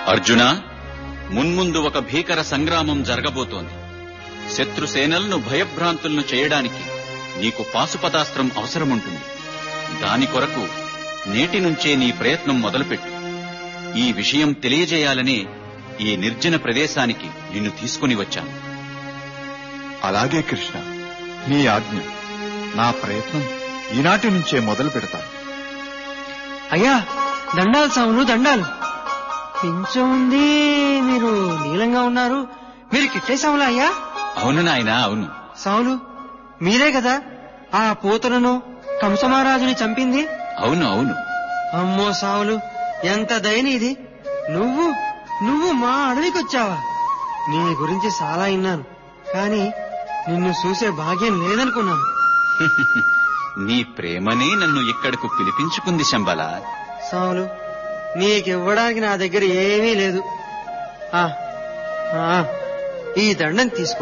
అర్జున మున్ముందు ఒక భీకర సంగ్రామం జరగబోతోంది శత్రు సేనలను భయభ్రాంతులను చేయడానికి నీకు పాశుపతాస్త్రం అవసరముంటుంది దాని కొరకు నేటి నుంచే నీ ప్రయత్నం మొదలుపెట్టు ఈ విషయం తెలియజేయాలనే ఈ నిర్జన ప్రదేశానికి నిన్ను తీసుకుని వచ్చాను అలాగే కృష్ణ నీ ఆజ్ఞ నా ప్రయత్నం ఈనాటి నుంచే మొదలు పెడతాను అయ్యా దండాలు సాములు దండాలు పింఛం ఉంది మీరు నీలంగా ఉన్నారు మీరు కిట్టే సాములా అయ్యా అవును నాయనా అవును సాములు మీరే కదా ఆ పూతలను కంసమహారాజుని చంపింది అవును అవును అమ్మో సాములు ఎంత దయనీది నువ్వు నువ్వు మా అడవికి వచ్చావా నీ గురించి చాలా విన్నాను కానీ నిన్ను చూసే భాగ్యం లేదనుకున్నాను నీ ప్రేమనే నన్ను ఇక్కడకు పిలిపించుకుంది శంబల సాములు నీకివ్వడానికి నా దగ్గర ఏమీ లేదు ఆ ఆ, ఈ దండం తీసుకో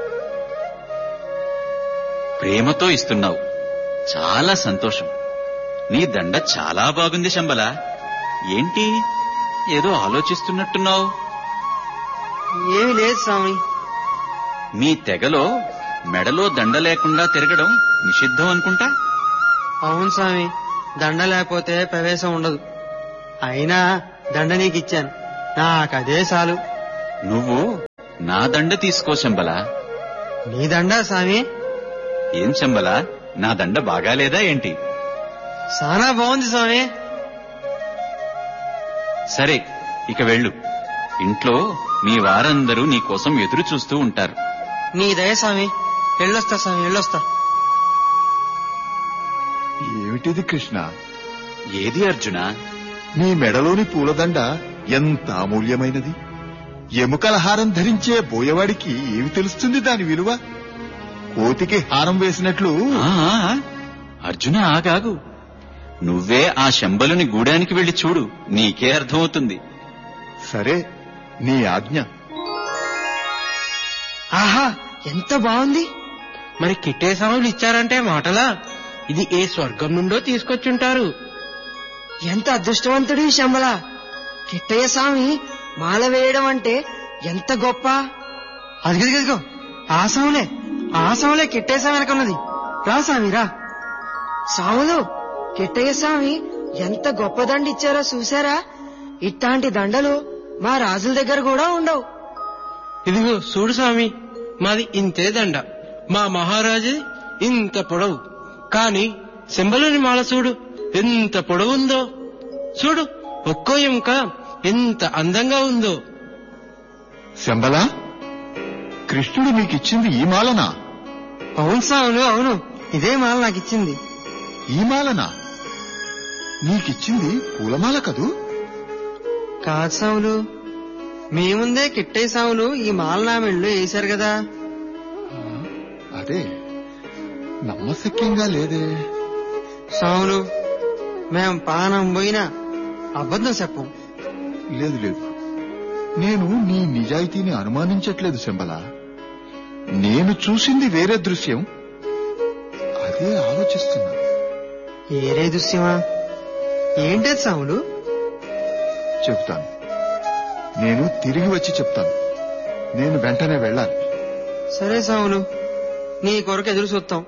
ప్రేమతో ఇస్తున్నావు చాలా సంతోషం నీ దండ చాలా బాగుంది శంబల ఏంటి ఏదో ఆలోచిస్తున్నట్టున్నావు ఏమీ లేదు స్వామి మీ తెగలో మెడలో దండ లేకుండా తిరగడం నిషిద్ధం అనుకుంటా అవును స్వామి దండ లేకపోతే ప్రవేశం ఉండదు అయినా దండ నీకు ఇచ్చాను నాకదే చాలు నువ్వు నా దండ తీసుకో శంబల నీ దండ స్వామి ఏం శంబల నా దండ బాగాలేదా ఏంటి చాలా బాగుంది స్వామి సరే ఇక వెళ్ళు ఇంట్లో మీ వారందరూ నీ కోసం ఎదురు చూస్తూ ఉంటారు నీ దయ స్వామి వెళ్ళొస్తా స్వామి వెళ్ళొస్తా ఏమిటిది కృష్ణ ఏది అర్జున నీ మెడలోని పూలదండ ఎంత అమూల్యమైనది ఎముకల హారం ధరించే బోయవాడికి ఏమి తెలుస్తుంది దాని విలువ కోతికి హారం వేసినట్లు ఆ, ఆ, అర్జున ఆగాగు నువ్వే ఆ శంబలుని గూడానికి వెళ్లి చూడు నీకే అర్థమవుతుంది సరే నీ ఆజ్ఞ ఆహా ఎంత బాగుంది మరి కిట్టే సాములు ఇచ్చారంటే మాటలా ఇది ఏ స్వర్గం నుండో తీసుకొచ్చుంటారు ఎంత అదృష్టవంతుడి శంబల కిట్టయ్య స్వామి మాల వేయడం అంటే ఎంత గొప్ప అదిగదిగో ఆ సాములే ఆ సాములే కిట్టయ్య స్వామి వెనకున్నది రా స్వామి రా సాములు కిట్టయ్య స్వామి ఎంత గొప్ప దండ ఇచ్చారో చూసారా ఇట్లాంటి దండలు మా రాజుల దగ్గర కూడా ఉండవు ఇదిగో చూడు స్వామి మాది ఇంతే దండ మా మహారాజు ఇంత పొడవు కాని శంబలుని మాల చూడు ఎంత పొడవుందో చూడు ఒక్కో ఎముక ఎంత అందంగా ఉందో శంబల కృష్ణుడు నీకిచ్చింది ఈ మాలనా అవును సాములు అవును ఇదే మాల నాకు ఇచ్చింది ఈ మాలనా నీకిచ్చింది పూలమాల కదూ కాదు సాములు మీ ముందే కిట్టయ్య సాములు ఈ మాల నా మెళ్ళు వేశారు కదా అదే నమ్మశక్యంగా లేదే సాములు మేం పానం పోయినా అబద్ధం చెప్పం లేదు లేదు నేను నీ నిజాయితీని అనుమానించట్లేదు శంబల నేను చూసింది వేరే దృశ్యం అదే ఆలోచిస్తున్నా ఏరే దృశ్యమా ఏంటది సాములు చెబుతాను నేను తిరిగి వచ్చి చెప్తాను నేను వెంటనే వెళ్ళాలి సరే సాములు నీ కొరకు ఎదురు చూస్తాం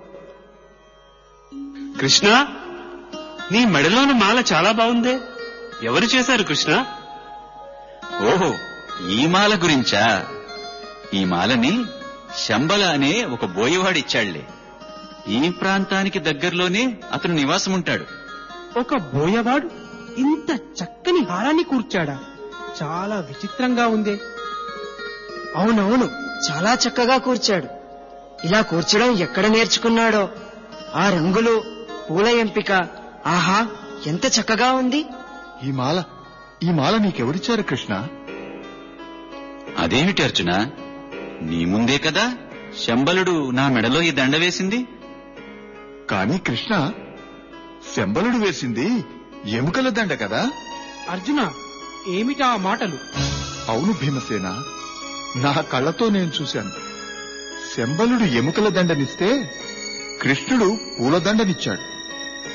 కృష్ణ నీ మెడలోని మాల చాలా బాగుందే ఎవరు చేశారు కృష్ణ ఓహో ఈ మాల గురించా ఈ మాలని శంబల అనే ఒక బోయవాడిచ్చాళ్లే ఈ ప్రాంతానికి దగ్గరలోనే అతను నివాసం ఉంటాడు ఒక బోయవాడు ఇంత చక్కని హారాన్ని కూర్చాడా చాలా విచిత్రంగా ఉందే అవునవును చాలా చక్కగా కూర్చాడు ఇలా కూర్చడం ఎక్కడ నేర్చుకున్నాడో ఆ రంగులు పూల ఎంపిక ఆహా ఎంత చక్కగా ఉంది ఈ మాల ఈ మాల నీకెవరిచ్చారు కృష్ణ అదేమిటి అర్జున నీ ముందే కదా శంబలుడు నా మెడలో ఈ దండ వేసింది కానీ కృష్ణ శంబలుడు వేసింది ఎముకల దండ కదా అర్జున ఏమిటా ఆ మాటలు అవును భీమసేన నా కళ్ళతో నేను చూశాను శంబలుడు ఎముకల దండనిస్తే కృష్ణుడు పూలదండనిచ్చాడు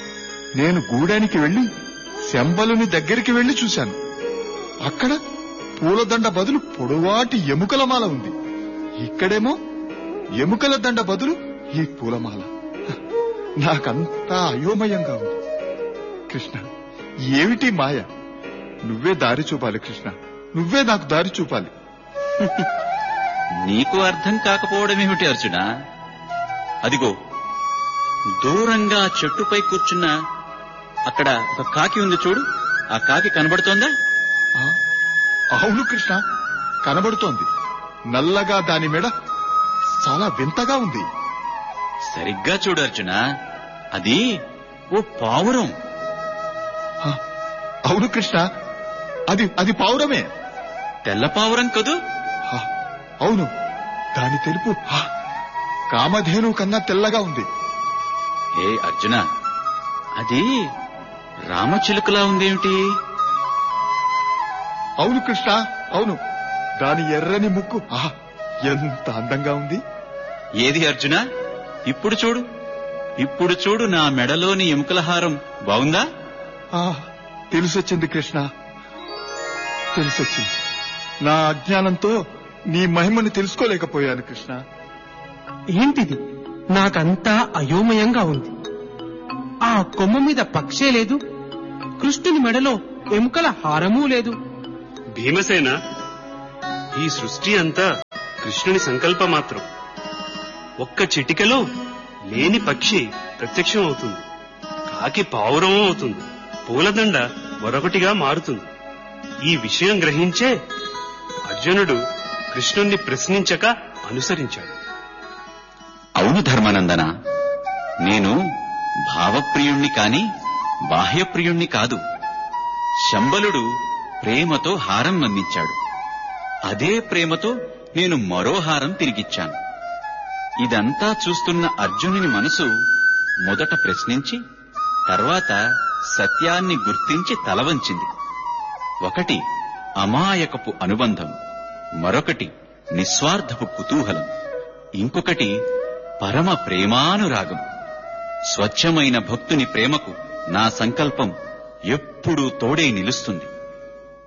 నేను గూడానికి వెళ్లి శంబలుని దగ్గరికి వెళ్లి చూశాను అక్కడ పూలదండ బదులు పొడవాటి ఎముకల మాల ఉంది ఇక్కడేమో ఎముకల దండ బదులు ఈ పూలమాల నాకంతా అయోమయంగా ఉంది కృష్ణ ఏమిటి మాయ నువ్వే దారి చూపాలి కృష్ణ నువ్వే నాకు దారి చూపాలి నీకు అర్థం కాకపోవడమేమిటి అర్జున అదిగో దూరంగా చెట్టుపై కూర్చున్న అక్కడ ఒక కాకి ఉంది చూడు ఆ కాకి కనబడుతోందా ఆ, అవును కృష్ణ కనబడుతోంది నల్లగా దాని మెడ చాలా వింతగా ఉంది సరిగ్గా చూడు అర్జున అది ఓ పావురం ఆ, అవును కృష్ణ అది అది పావురమే తెల్ల పావురం కదూ ఆ, అవును దాని తెలుపు ఆ, కామధేను కన్నా తెల్లగా ఉంది ఏ అర్జున అది రామచిలుకలా ఉందేమిటి అవును కృష్ణ అవును దాని ఎర్రని ముక్కు ఆ, ఎంత అందంగా ఉంది ఏది అర్జున ఇప్పుడు చూడు ఇప్పుడు చూడు నా మెడలోని ఎముకల హారం బాగుందా ఆ తెలిసొచ్చింది కృష్ణ తెలిసొచ్చింది నా అజ్ఞానంతో నీ మహిమను తెలుసుకోలేకపోయాను కృష్ణ ఏంటిది నాకంతా అయోమయంగా ఉంది ఆ కొమ్మ మీద పక్షే లేదు కృష్ణుని మెడలో ఎముకల హారమూ లేదు భీమసేన ఈ సృష్టి అంతా కృష్ణుని సంకల్ప మాత్రం ఒక్క చిటికలో లేని పక్షి ప్రత్యక్షం అవుతుంది కాకి పావురం అవుతుంది పూలదండ మరొకటిగా మారుతుంది ఈ విషయం గ్రహించే అర్జునుడు కృష్ణుణ్ణి ప్రశ్నించక అనుసరించాడు అవును ధర్మానందన నేను భావప్రియుణ్ణి కాని బాహ్యప్రియుణ్ణి కాదు శంబలుడు ప్రేమతో హారం అందించాడు అదే ప్రేమతో నేను మరో హారం తిరిగిచ్చాను ఇదంతా చూస్తున్న అర్జునుని మనసు మొదట ప్రశ్నించి తర్వాత సత్యాన్ని గుర్తించి తలవంచింది ఒకటి అమాయకపు అనుబంధం మరొకటి నిస్వార్థపు కుతూహలం ఇంకొకటి పరమ ప్రేమానురాగం స్వచ్ఛమైన భక్తుని ప్రేమకు నా సంకల్పం ఎప్పుడూ తోడే నిలుస్తుంది